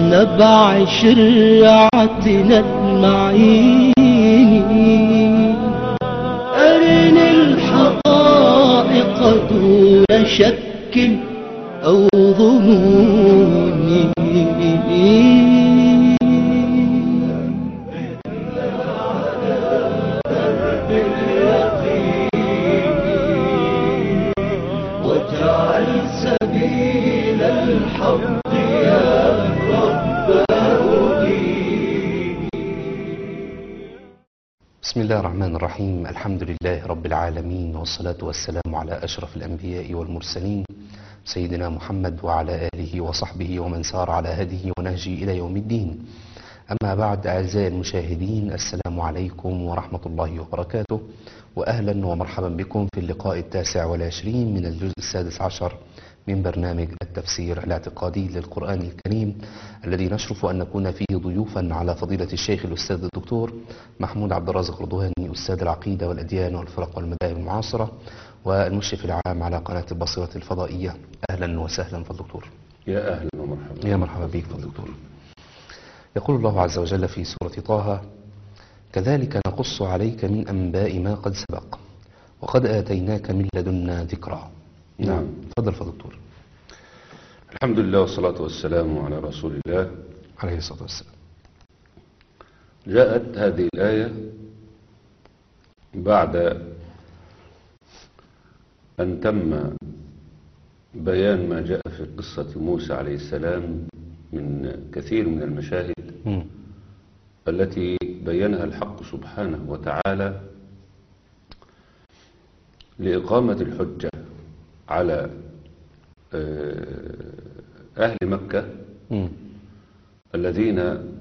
نبع شرعتنا المعين أرني الحقائق دون شك أو ظنون واجعل سبيل الحق يا رب هدي بسم الله الرحمن الرحيم الحمد لله رب العالمين والصلاة والسلام على أشرف الأنبياء والمرسلين سيدنا محمد وعلى آله وصحبه ومن سار على هديه ونهجه إلى يوم الدين أما بعد أعزائي المشاهدين السلام عليكم ورحمة الله وبركاته وأهلا ومرحبا بكم في اللقاء التاسع والعشرين من الجزء السادس عشر من برنامج التفسير الاعتقادي للقرآن الكريم الذي نشرف أن نكون فيه ضيوفا على فضيلة الشيخ الأستاذ الدكتور محمود عبد الرازق رضواني أستاذ العقيدة والأديان والفرق والمذاهب المعاصرة والمشرف العام على قناة البصيرة الفضائية أهلا وسهلا فالدكتور يا أهلا ومرحبا يا مرحبا بك فالدكتور يقول الله عز وجل في سورة طه كذلك نقص عليك من أنباء ما قد سبق وقد آتيناك من لدنا ذكرى نعم. تفضل فدكتور الحمد لله والصلاة والسلام على رسول الله عليه الصلاة والسلام جاءت هذه الآية بعد أن تم بيان ما جاء في قصة موسى عليه السلام من كثير من المشاهد مم. التي بينها الحق سبحانه وتعالى لإقامة الحجة على آه، أهل مكة مم. الذين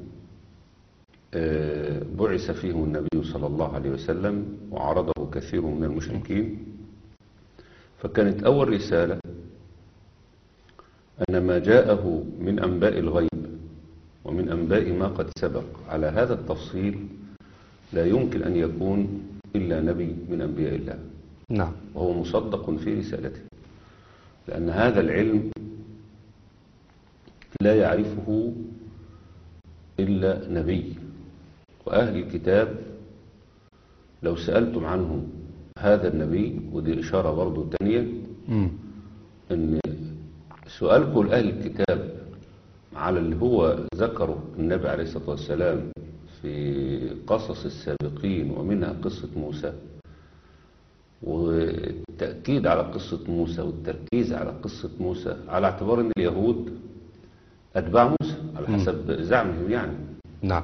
آه، بعث فيهم النبي صلى الله عليه وسلم وعرضه كثير من المشركين فكانت أول رسالة أن ما جاءه من أنباء الغيب ومن أنباء ما قد سبق على هذا التفصيل لا يمكن أن يكون إلا نبي من أنبياء الله نعم وهو مصدق في رسالته لأن هذا العلم لا يعرفه إلا نبي وأهل الكتاب لو سألتم عنه هذا النبي ودي إشارة برضو تانية مم. أن سؤالكم لأهل الكتاب على اللي هو ذكره النبي عليه الصلاة والسلام في قصص السابقين ومنها قصة موسى والتأكيد على قصة موسى والتركيز على قصة موسى على اعتبار أن اليهود أتباع موسى على حسب زعمهم يعني نعم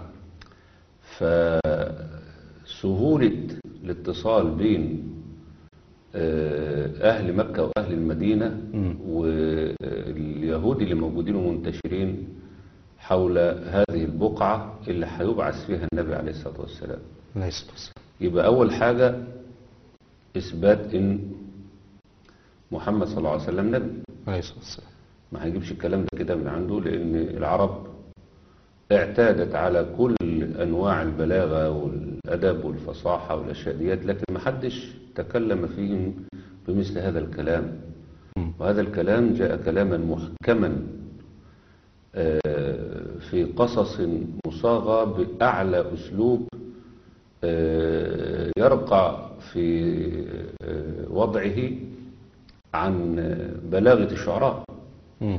فسهولة الاتصال بين آه، أهل مكة وأهل المدينة مم. واليهود اللي موجودين ومنتشرين حول هذه البقعة اللي هيبعث فيها النبي عليه الصلاة والسلام عليه الصلاة والسلام يبقى أول حاجة إثبات إن محمد صلى الله عليه وسلم نبي عليه الصلاة والسلام ما هيجيبش الكلام ده كده من عنده لأن العرب اعتادت على كل أنواع البلاغة والأدب والفصاحة والأشياء ديت لكن ما حدش تكلم فيهم بمثل هذا الكلام مم. وهذا الكلام جاء كلاما محكما آه، في قصص مصاغة بأعلى أسلوب آه، يرقى في آه، وضعه عن بلاغة الشعراء مم.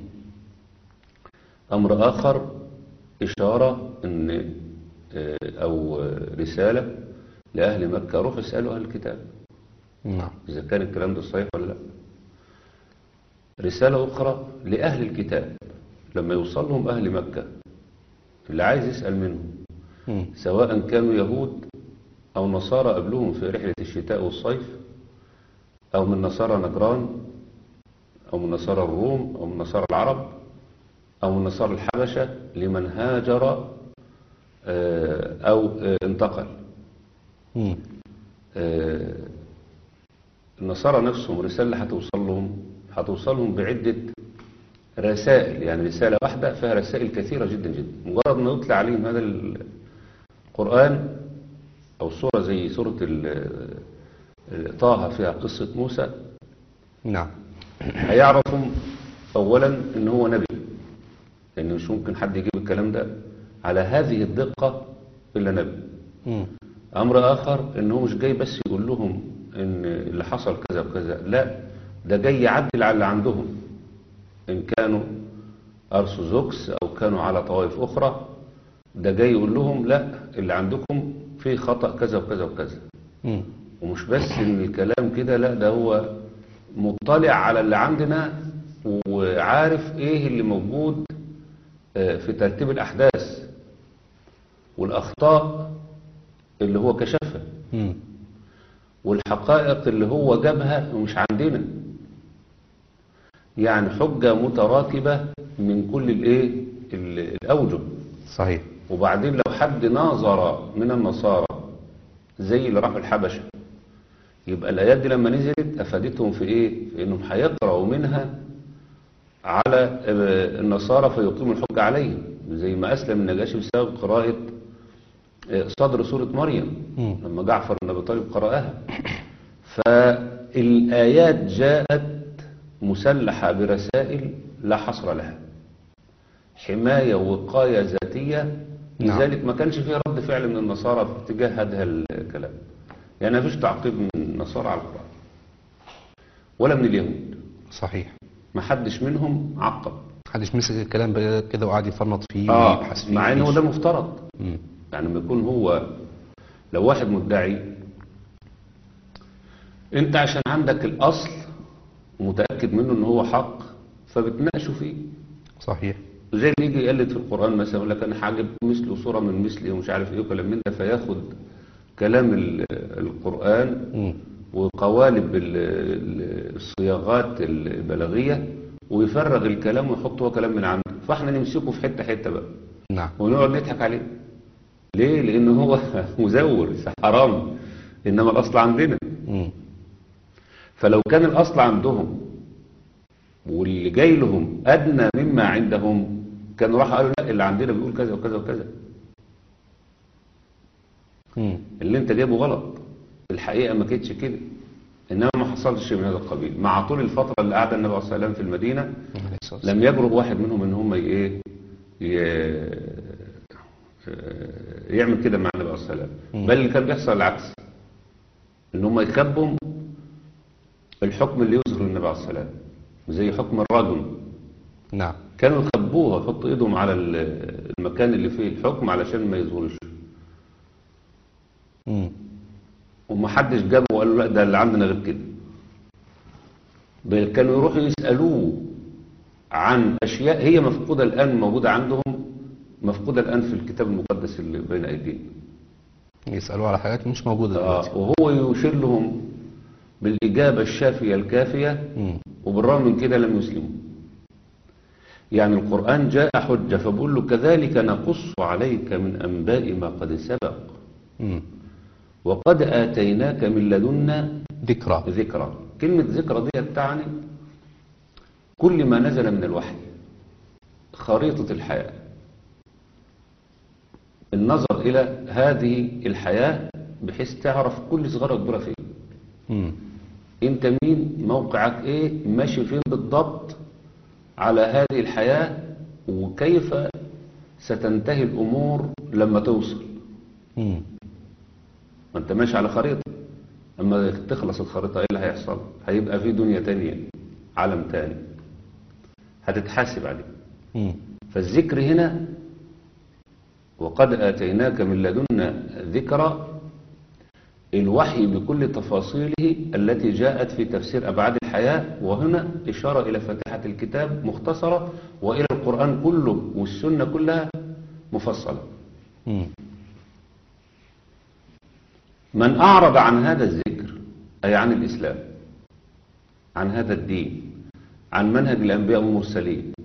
أمر آخر إشارة إن آه، أو رسالة لأهل مكة روحوا اسألوا أهل الكتاب نعم إذا كان الكلام ده صحيح ولا لا رسالة أخرى لأهل الكتاب لما يوصلهم أهل مكة اللي عايز يسأل منهم مم. سواء كانوا يهود أو نصارى قبلهم في رحلة الشتاء والصيف أو من نصارى نجران أو من نصارى الروم أو من نصارى العرب أو من نصارى الحبشة لمن هاجر آه، أو آه، انتقل مم. آه، النصارى نفسهم رسالة هتوصل لهم هتوصل لهم بعدة رسائل يعني رسالة واحدة فيها رسائل كثيرة جدا جدا مجرد ما يطلع عليهم هذا القرآن أو سورة زي سورة ال- ال- طه فيها قصة موسى نعم هيعرفوا أولا إن هو نبي لأن مش ممكن حد يجيب الكلام ده على هذه الدقة إلا نبي مم. أمر آخر إن هو مش جاي بس يقول لهم إن اللي حصل كذا وكذا لا ده جاي يعدل على اللي عندهم إن كانوا أرثوذكس أو كانوا على طوائف أخرى ده جاي يقول لهم لا اللي عندكم فيه خطأ كذا وكذا وكذا مم. ومش بس إن الكلام كده لا ده هو مطلع على اللي عندنا وعارف إيه اللي موجود آه، في ترتيب الأحداث والأخطاء اللي هو كشفها مم. والحقائق اللي هو جابها ومش عندنا يعني حجة متراكبة من كل الايه ال- الأوجه صحيح وبعدين لو حد ناظر من النصارى زي اللي راحوا الحبشة يبقى الآيات دي لما نزلت أفادتهم في إيه؟ في إنهم هيقرأوا منها على آه، النصارى فيقيموا الحجة عليهم زي ما أسلم النجاشي بسبب قراءة آه، صدر سورة مريم مم. لما جعفر بن أبي طالب قرأها فالآيات جاءت مسلحة برسائل لا حصر لها حماية ووقاية ذاتية نعم. لذلك ما كانش فيه رد فعل من النصارى في اتجاه هذا الكلام يعني ما فيش تعقيب من النصارى على القرآن ولا من اليهود صحيح ما حدش منهم عقب محدش مسك الكلام بقى كده وقعد يفنط فيه اه ويبحث فيه مع انه ويعيش. ده مفترض مم. يعني لما يكون هو لو واحد مدعي انت عشان عندك الاصل ومتاكد منه ان هو حق فبتناقشه فيه صحيح زي اللي يجي يقلد في القران مثلا يقول لك انا هجيب مثله صوره من مثلي ومش عارف ايه وكلام من ده فياخد كلام ال- القران مم. وقوالب ال- ال- الصياغات البلاغيه ويفرغ الكلام ويحط هو كلام من عنده فاحنا نمسكه في حته حته بقى نعم ونقعد نضحك عليه ليه لان هو مزور حرام انما الاصل عندنا مم. فلو كان الاصل عندهم واللي جاي لهم ادنى مما عندهم كانوا راحوا قالوا لا اللي عندنا بيقول كذا وكذا وكذا مم. اللي انت جايبه غلط الحقيقه ما كانتش كده انما ما حصلش شيء من هذا القبيل مع طول الفتره اللي قعد النبي عليه الصلاه والسلام في المدينه عليه الصلاة والسلام. لم يجرؤ واحد منهم ان هم ي- ايه ي- يعمل كده مع النبي عليه الصلاه والسلام بل اللي كان بيحصل العكس ان هم يخبوا الحكم اللي يظهر للنبي عليه الصلاه والسلام زي حكم الرجم نعم كانوا يخبوها يحطوا ايدهم على ال- المكان اللي فيه الحكم علشان ما يظهرش مم. ومحدش جابه وقال له لا ده اللي عندنا غير كده بل كانوا يروحوا يسألوه عن أشياء هي مفقودة الآن موجودة عندهم مفقودة الآن في الكتاب المقدس اللي بين أيدينا يسألوا على حاجات مش موجودة دلوقتي آه وهو يشير لهم بالإجابة الشافية الكافية مم. وبالرغم من كده لم يسلموا يعني القرآن جاء حجة فبقول له كذلك نقص عليك من أنباء ما قد سبق مم. وقد آتيناك من لدنا ذكرى ذكرى كلمة ذكرى دي تعني كل ما نزل من الوحي خريطة الحياة النظر إلى هذه الحياة بحيث تعرف كل صغيرة كبيرة فين مم. انت مين موقعك ايه ماشي فين بالضبط على هذه الحياة وكيف ستنتهي الأمور لما توصل مم. ما انت ماشي على خريطة اما تخلص الخريطة ايه اللي هيحصل هيبقى في دنيا تانية عالم تاني هتتحاسب عليه مم. فالذكر هنا وقد آتيناك من لدنا ذكرى الوحي بكل تفاصيله التي جاءت في تفسير أبعاد الحياة وهنا إشارة إلى فاتحة الكتاب مختصرة وإلى القرآن كله والسنة كلها مفصلة مم. من أعرض عن هذا الذكر أي عن الإسلام عن هذا الدين عن منهج الأنبياء والمرسلين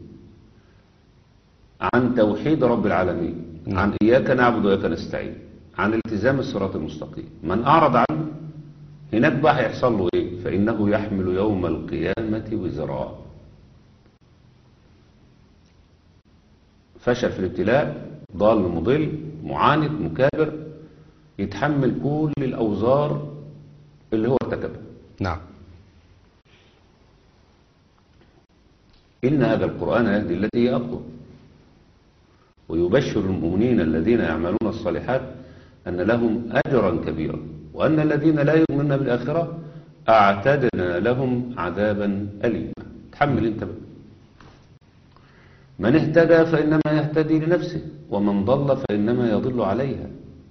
عن توحيد رب العالمين نعم. عن إياك نعبد وإياك نستعين عن التزام الصراط المستقيم من أعرض عنه هناك بقى هيحصل له إيه فإنه يحمل يوم القيامة وزرا فشل في الابتلاء ضال مضل معاند مكابر يتحمل كل الأوزار اللي هو ارتكبها نعم إن هذا القرآن يهدي التي هي أقوى ويبشر المؤمنين الذين يعملون الصالحات أن لهم أجرا كبيرا وأن الذين لا يؤمنون بالآخرة أعتدنا لهم عذابا أليما تحمل انت بقى من اهتدى فإنما يهتدي لنفسه ومن ضل فإنما يضل عليها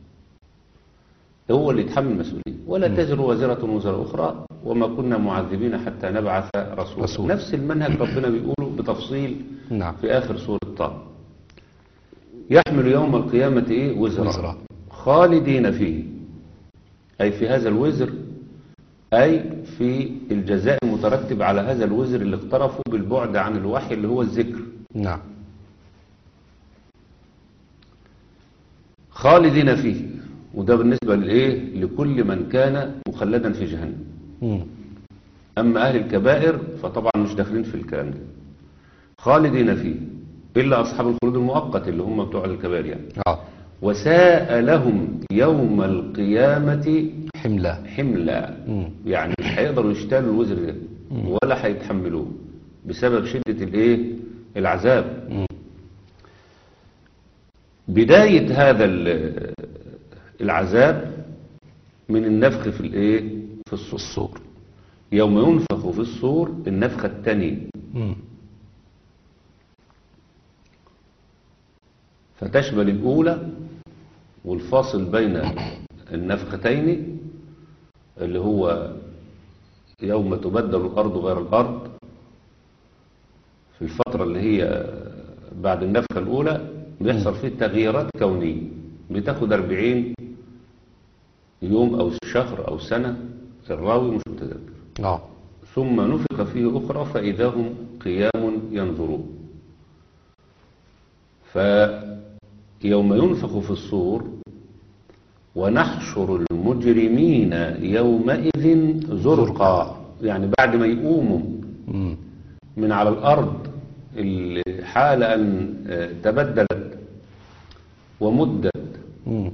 هو اللي يتحمل المسؤولية ولا تزر وزرة وزر أخرى وما كنا معذبين حتى نبعث رسولا رسول. نفس المنهج ربنا بيقوله بتفصيل نعم في آخر سورة طه يحمل يوم القيامة إيه وزرا وزرا. خالدين فيه أي في هذا الوزر أي في الجزاء المترتب على هذا الوزر اللي اقترفوا بالبعد عن الوحي اللي هو الذكر نعم خالدين فيه وده بالنسبة لإيه لكل من كان مخلدا في جهنم مم. أما أهل الكبائر فطبعا مش داخلين في الكلام ده خالدين فيه إلا أصحاب الخلود المؤقت اللي هم بتوع الكبائر يعني اه وساء لهم يوم القيامة حملة حملا مم. يعني مش هيقدروا يشتغلوا الوزر ده ولا هيتحملوه بسبب شدة الايه العذاب مم. بداية هذا ال- العذاب من النفخ في الايه في الصور الصور يوم ينفخ في الصور النفخة الثانية مم. فتشمل الأولى والفاصل بين النفختين اللي هو يوم تبدل الأرض غير الأرض في الفترة اللي هي بعد النفخة الأولى بيحصل فيه تغييرات كونية بتاخد 40 يوم أو شهر أو سنة الراوي مش متذكر اه ثم نفخ فيه أخرى فإذا هم قيام ينظرون فيوم ينفخ في الصور ونحشر المجرمين يومئذ زرقا يعني بعد ما يقوموا مم. من على الأرض اللي حال أن آه، تبدلت ومدت مم.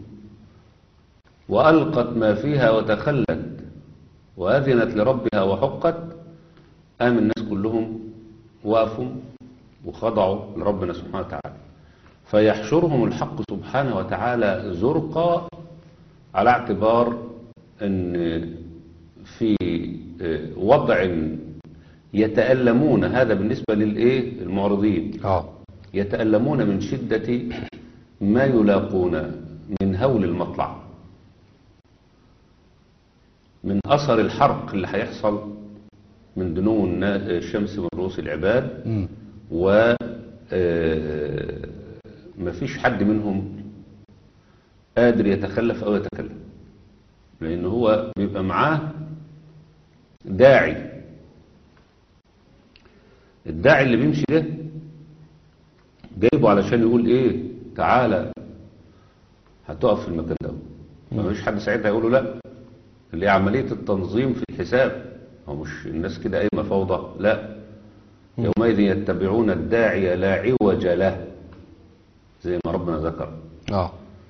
وألقت ما فيها وتخلت وأذنت لربها وحقت قام الناس كلهم وقفوا وخضعوا لربنا سبحانه وتعالى فيحشرهم الحق سبحانه وتعالى زرقا على اعتبار أن في آه، وضع يتألمون هذا بالنسبة للإيه المعرضين اه يتألمون من شدة ما يلاقون من هول المطلع من أثر الحرق اللي هيحصل من دنو النا- الشمس من رؤوس العباد مم. و آه، مفيش حد منهم قادر يتخلف أو يتكلم لأن هو بيبقى معاه داعي الداعي اللي بيمشي ده جايبه علشان يقول ايه تعالى هتقف في المكان ده ما فيش حد ساعتها يقول له لا اللي هي عملية التنظيم في الحساب هو مش الناس كده قايمة فوضى لا يومئذ يتبعون الداعي لا عوج له زي ما ربنا ذكر اه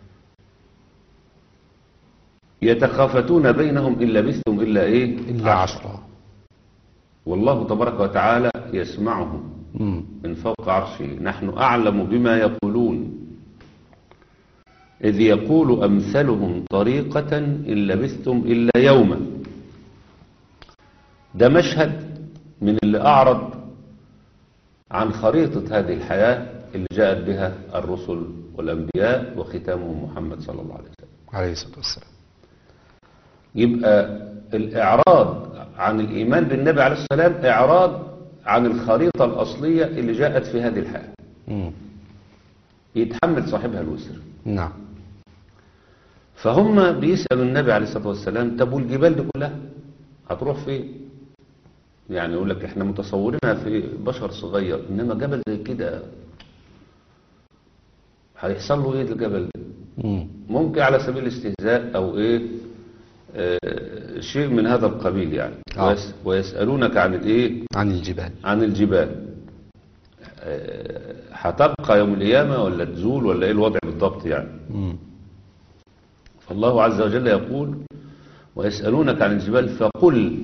يتخافتون بينهم إن لبثتم إلا إيه إلا عشرة والله تبارك وتعالى يسمعهم مم. من فوق عرشه نحن أعلم بما يقولون إذ يقول أمثلهم طريقة إن لبثتم إلا يوما ده مشهد من اللي أعرض عن خريطة هذه الحياة اللي جاءت بها الرسل والأنبياء وختامهم محمد صلى الله عليه وسلم عليه الصلاة والسلام يبقى الإعراض عن الإيمان بالنبي عليه السلام إعراض عن الخريطة الأصلية اللي جاءت في هذه الحياة مم. يتحمل صاحبها الوزر نعم فهم بيسألوا النبي عليه الصلاة والسلام طب والجبال دي كلها هتروح فين يعني يقول لك احنا متصورينها في بشر صغير انما جبل زي كده هيحصل له ايه الجبل ده مم. ممكن على سبيل الاستهزاء او ايه آه شيء من هذا القبيل يعني آه. ويس ويسألونك عن الايه عن الجبال عن الجبال آه، هتبقى يوم القيامة ولا تزول ولا ايه الوضع بالضبط يعني مم. فالله عز وجل يقول ويسألونك عن الجبال فقل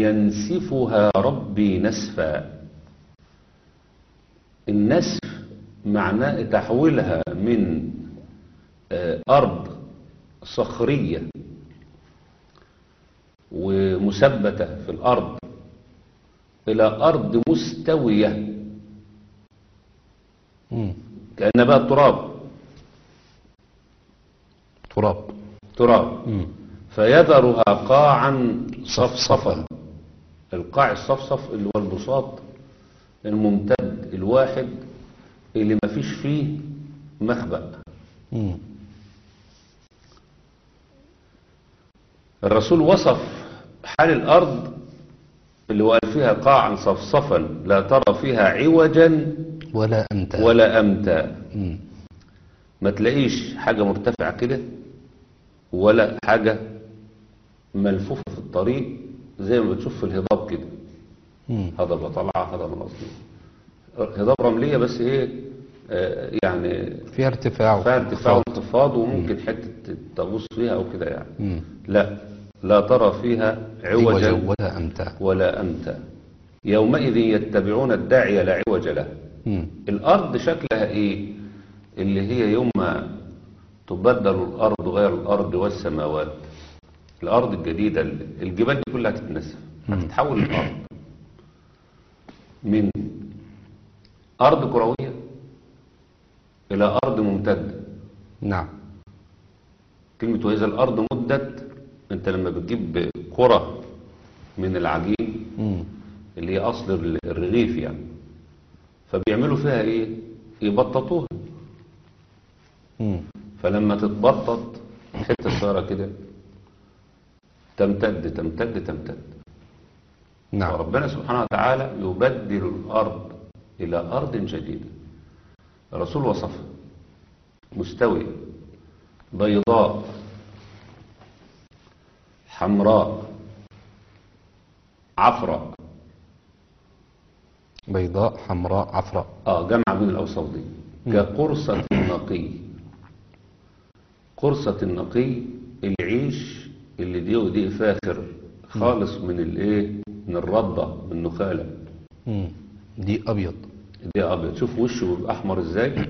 ينسفها ربي نسفا النسف معناه تحويلها من آه، أرض صخرية ومثبتة في الأرض إلى أرض مستوية مم. كأنها بقى تراب تراب تراب مم. فيذرها قاعا صفصفا. صفصفا القاع الصفصف اللي هو البساط الممتد الواحد اللي ما فيش فيه مخبأ مم. الرسول وصف حال الأرض اللي هو قال فيها قاعا صفصفا لا ترى فيها عوجا ولا أنت ولا أمتا مم. ما تلاقيش حاجة مرتفعة كده ولا حاجة ملفوفة في الطريق زي ما بتشوف في الهضاب كده مم. هضبة طالعة هضبة نازلة هضاب رملية بس ايه آه، يعني فيها ارتفاع فيها ارتفاع وانخفاض. وانخفاض وممكن حتة تغوص فيها او كده يعني مم. لا لا ترى فيها عوجا عوجا ولا أمتا ولا أمتا يومئذ يتبعون الداعي لا عوج له مم. الأرض شكلها إيه اللي هي يوم ما تبدل الأرض غير الأرض والسماوات الأرض الجديدة الجبال دي كلها تتنسف هتتحول الأرض من أرض كروية إلى أرض ممتدة نعم كلمة وإذا الأرض مدت أنت لما بتجيب كرة من العجين مم. اللي هي أصل ال- الرغيف يعني فبيعملوا فيها إيه يبططوها مم. فلما تتبطط حتة صغيرة كده تمتد تمتد تمتد نعم وربنا سبحانه وتعالى يبدل الأرض إلى أرض جديدة الرسول وصفها مستوية بيضاء حمراء عفراء بيضاء حمراء عفراء اه جمع بين الأوصاف دي كقرصة النقي قرصة النقي العيش اللي دي ودي فاخر خالص من الايه من الردة من النخالة مم. دي أبيض دي ابيض شوف وشه بيبقى احمر ازاي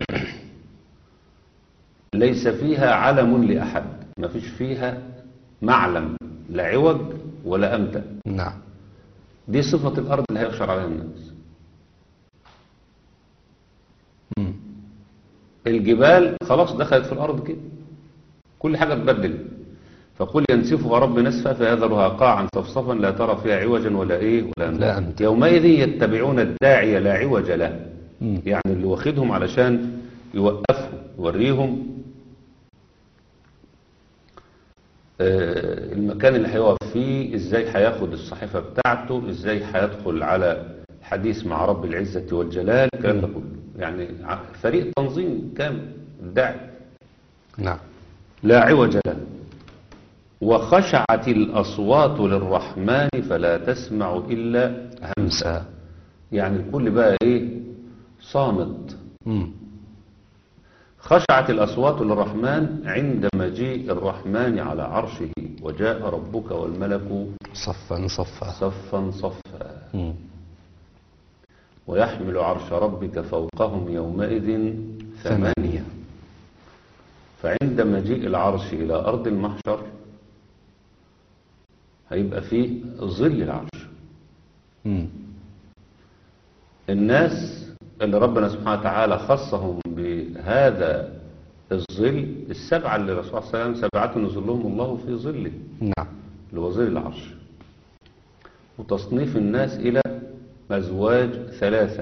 ليس فيها علم لاحد ما فيش فيها معلم لا عوج ولا امتى نعم دي صفة الارض اللي هيخشر عليها الناس مم. الجبال خلاص دخلت في الأرض كده كل حاجة تبدل فقل ينسفها رب نسفا فيذرها قاعا صفصفا لا ترى فيها عوجا ولا ايه ولا لا أمتا أمتا. يومئذ يتبعون الداعي لا عوج له مم. يعني اللي واخدهم علشان يوقفهم يوريهم آه، المكان اللي هيقف فيه ازاي هياخد الصحيفة بتاعته ازاي هيدخل على حديث مع رب العزة والجلال الكلام ده كله يعني ع- فريق تنظيم كامل الداعي نعم لا عوج له وخشعت الأصوات للرحمن فلا تسمع إلا همسا يعني الكل بقى إيه صامت مم. خشعت الأصوات للرحمن عند مجيء الرحمن على عرشه وجاء ربك والملك صفا صفا صفا صفا مم. ويحمل عرش ربك فوقهم يومئذ ثمانية فعند مجيء العرش إلى أرض المحشر هيبقى فيه ظل العرش مم. الناس اللي ربنا سبحانه وتعالى خصهم بهذا الظل السبعة اللي الرسول صلى الله عليه وسلم سبعة يظلهم الله في ظله نعم اللي هو ظل العرش وتصنيف الناس إلى أزواج ثلاثة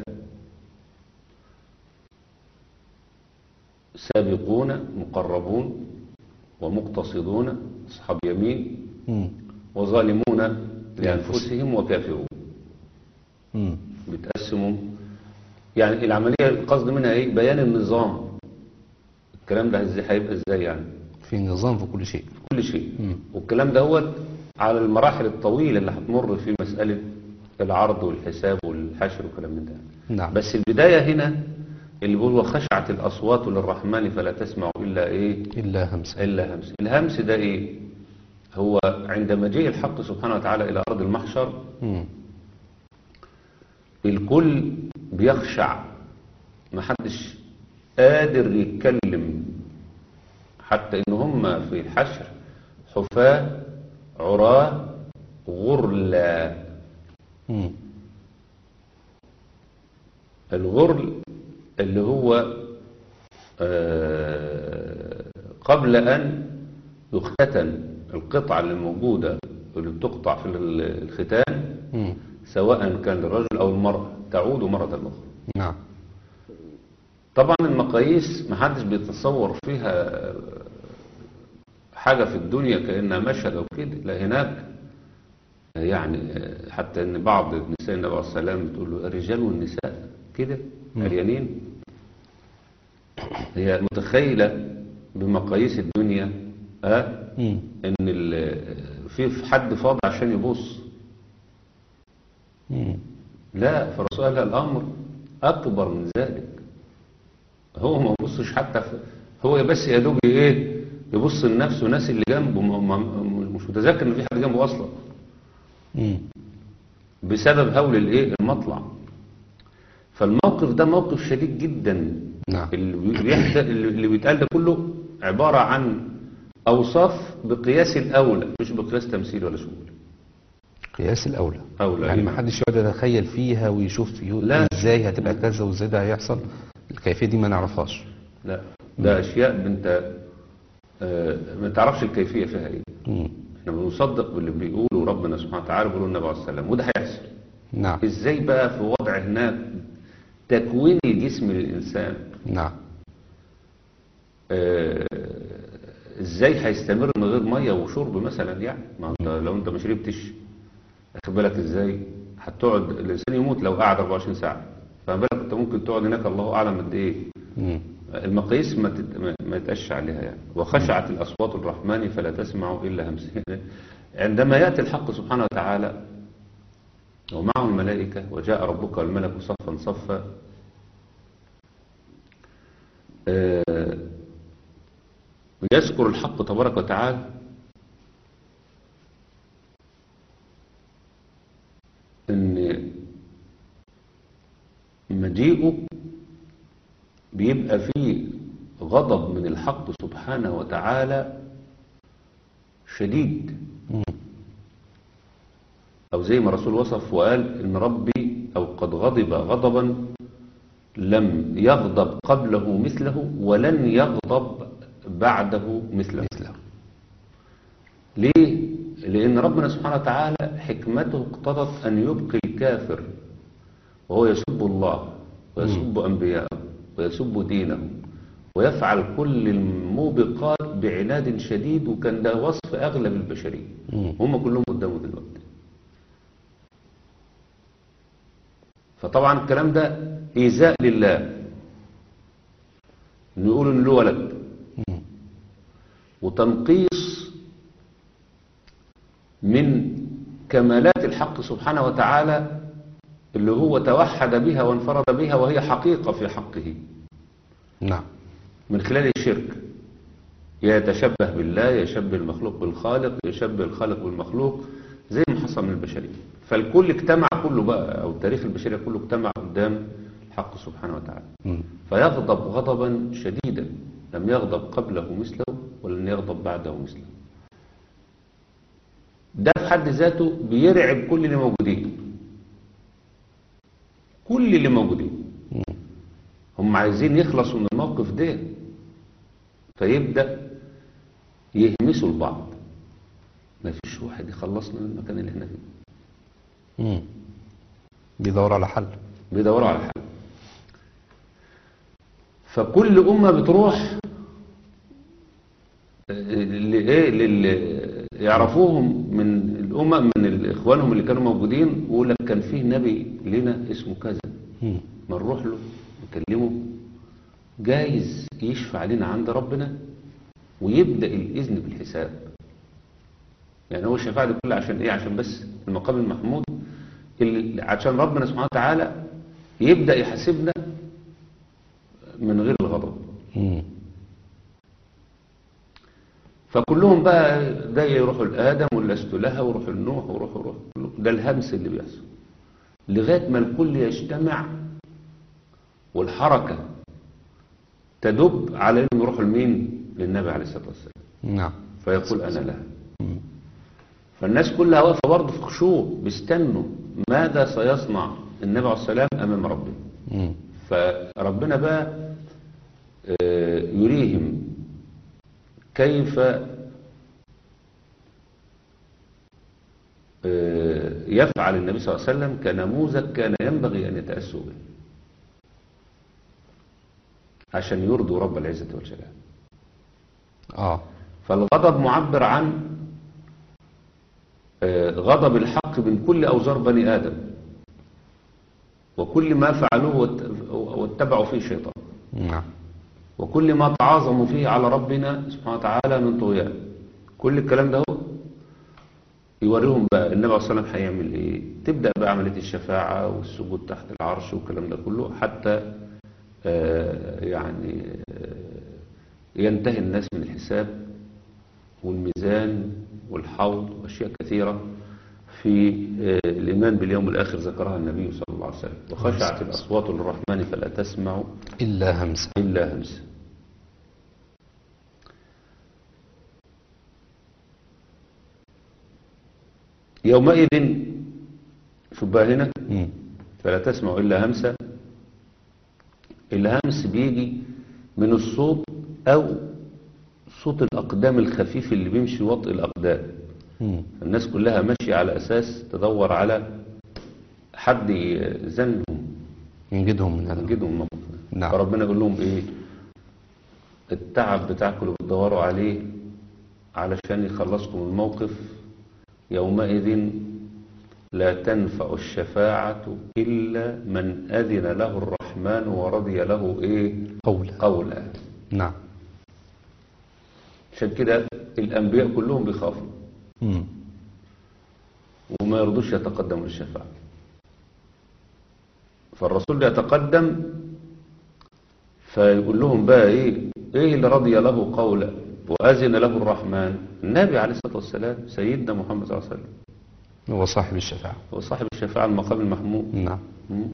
سابقون مقربون ومقتصدون أصحاب يمين مم. وظالمون لأنفسهم وكافرون مم. بتقسموا يعني العملية القصد منها ايه بيان النظام الكلام ده ازاي هيبقى ازاي يعني في نظام في كل شيء كل شيء مم. والكلام ده هو على المراحل الطويلة اللي هتمر في مسألة العرض والحساب والحشر والكلام من ده نعم بس البداية هنا اللي بيقول وخشعت الأصوات للرحمن فلا تسمع إلا إيه إلا همسا إلا همس الهمس ده إيه هو عند مجيء الحق سبحانه وتعالى إلى أرض المحشر مم. الكل بيخشع محدش قادر يتكلم حتى ان هم في الحشر حفاة عراة غرلا مم. الغرل اللي هو آه، قبل أن يختتن القطعة اللي موجودة اللي بتقطع في ال- الختان مم. سواء كان للرجل أو المرأة تعود مرة أخرى نعم طبعا المقاييس محدش بيتصور فيها حاجة في الدنيا كأنها مشهد أو كده لا هناك يعني حتى ان بعض نساء النبي عليه السلام بتقول له الرجال والنساء كده عريانين هي متخيلة بمقاييس الدنيا اه مم. ان ال- في في حد فاضي عشان يبص مم. لا فالرسول قال لها الامر اكبر من ذلك هو ما بيبصش حتى في هو بس يا دوب ايه يبص لنفسه والناس اللي جنبه ما- ما- مش متذكر ان في حد جنبه اصلا مم. بسبب هول الايه المطلع فالموقف ده موقف شديد جدا نعم اللي بي- بيحت... اللي بيتقال ده كله عبارة عن اوصاف بقياس الاولى مش بقياس تمثيل ولا شمول قياس الأولى أولى يعني أيوة. ما حدش يقعد يتخيل فيها ويشوف يو- لا. ازاي هتبقى كذا وازاي ده هيحصل الكيفية دي ما نعرفهاش لا ده اشياء انت آه، ما تعرفش الكيفية فيها ايه مم. احنا بنصدق باللي بيقوله ربنا سبحانه وتعالى بيقوله النبي عليه السلام وده هيحصل نعم ازاي بقى في وضع هناك تكوين الجسم للانسان نعم آه، ازاي هيستمر من غير ميه وشرب مثلا يعني ما انت لو انت ما شربتش واخد بالك ازاي هتقعد الانسان يموت لو قعد 24 ساعه فما بالك انت ممكن تقعد هناك الله اعلم قد ايه مم. المقاييس ما تت... ما- ما يتقش عليها يعني وخشعت الاصوات الرحمن فلا تسمع الا همسا عندما ياتي الحق سبحانه وتعالى ومعه الملائكه وجاء ربك والملك صفا صفا آه، يذكر الحق تبارك وتعالى ان مجيئه بيبقى فيه غضب من الحق سبحانه وتعالى شديد مم. أو زي ما الرسول وصف وقال إن ربي أو قد غضب غضبا لم يغضب قبله مثله ولن يغضب بعده مثله مثله ليه؟ لأن ربنا سبحانه وتعالى حكمته اقتضت أن يبقي الكافر وهو يسب الله ويسب أنبياءه ويسب دينه ويفعل كل الموبقات بعناد شديد وكان ده وصف أغلب البشرية مم. هم كلهم قدامه دلوقتي فطبعا الكلام ده إيذاء لله نقول إن له ولد مم. وتنقيص من كمالات الحق سبحانه وتعالى اللي هو توحد بها وانفرد بها وهي حقيقة في حقه نعم من خلال الشرك يتشبه بالله يشبه المخلوق بالخالق يشبه الخالق بالمخلوق زي ما حصل من البشرية فالكل اجتمع كله بقى أو تاريخ البشرية كله اجتمع قدام الحق سبحانه وتعالى مم. فيغضب غضبا شديدا لم يغضب قبله مثله ولن يغضب بعده مثله ده في حد ذاته بيرعب كل اللي موجودين كل اللي موجودين مم. هم عايزين يخلصوا من الموقف ده فيبدأ يهمسوا البعض ما فيش واحد يخلصنا من المكان اللي احنا فيه مم. بيدور على حل بيدوروا على حل فكل أمة بتروح لإيه للي يعرفوهم من الأمم من إخوانهم اللي كانوا موجودين ويقول لك كان فيه نبي لنا اسمه كذا مم. ما نروح له نكلمه جايز يشفع لنا عند ربنا ويبدأ الإذن بالحساب يعني هو الشفاعة دي كلها عشان إيه عشان بس المقام المحمود اللي عشان ربنا سبحانه وتعالى يبدأ يحاسبنا من غير الغضب مم. فكلهم بقى ده يروحوا لآدم ولست لها ويروحوا لنوح ويروحوا يروحوا ده الهمس اللي بيحصل لغاية ما الكل يجتمع والحركة تدب على انهم يروحوا لمين للنبي عليه الصلاة والسلام نعم فيقول انا لها مم. فالناس كلها واقفة برضه في خشوع بيستنوا ماذا سيصنع النبي عليه السلام امام ربه مم. فربنا بقى آه، يريهم كيف آه، يفعل النبي صلى الله عليه وسلم كنموذج كان ينبغي أن يتأسوا به عشان يرضوا رب العزة والجلال اه فالغضب معبر عن آه، غضب الحق من كل أوزار بني آدم وكل ما فعلوه وات- واتبعوا فيه الشيطان نعم وكل ما تعاظموا فيه على ربنا سبحانه وتعالى من طغيان كل الكلام ده هو يوريهم بقى النبي عليه الصلاة والسلام هيعمل ايه تبدأ بقى عملية الشفاعة والسجود تحت العرش والكلام ده كله حتى آه، يعني آه، ينتهي الناس من الحساب والميزان والحوض وأشياء كثيرة في آه، الإيمان باليوم الآخر ذكرها النبي صلى الله عليه وسلم وخشعت الأصوات للرحمن فلا تسمع إلا همسة إلا همسة يومئذ شوف بقى هنا مم. فلا تسمع إلا همسة الهمس بيجي من الصوت أو صوت الأقدام الخفيف اللي بيمشي وطئ الأقدام مم. الناس كلها ماشية على أساس تدور على حد يزنهم نجدهم من هذا نجدهم الموقف ده. نعم. فربنا يقول لهم ايه التعب بتاعكم اللي بتدوروا عليه علشان يخلصكم من الموقف يومئذ لا تنفع الشفاعة إلا من أذن له الرحمن ورضي له إيه قولا قولا نعم عشان كده الأنبياء كلهم بيخافوا مم. وما يرضوش يتقدموا للشفاعة فالرسول يتقدم فيقول لهم بقى ايه ايه اللي رضي له قولا واذن له الرحمن النبي عليه الصلاه والسلام سيدنا محمد صلى الله عليه وسلم هو صاحب الشفاعة هو صاحب الشفاعه المقام المحمود نعم مم.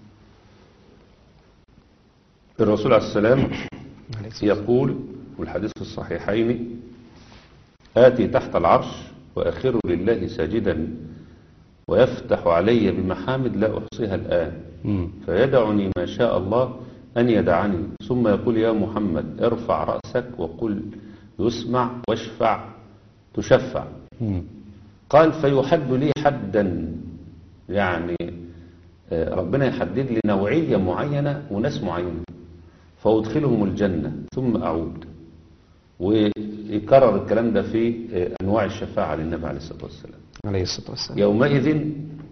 الرسول عليه السلام عليه الصلاة يقول والحديث في الصحيحين آتي تحت العرش وأخر لله ساجدا ويفتح علي بمحامد لا أحصيها الآن مم. فيدعني ما شاء الله أن يدعني ثم يقول يا محمد ارفع رأسك وقل يسمع واشفع تشفع مم. قال فيحد لي حدا يعني آه، ربنا يحدد لي نوعية معينة وناس معينة فأدخلهم الجنة ثم أعود ويكرر الكلام ده في آه، أنواع الشفاعة للنبي عليه الصلاة والسلام عليه الصلاة والسلام يومئذ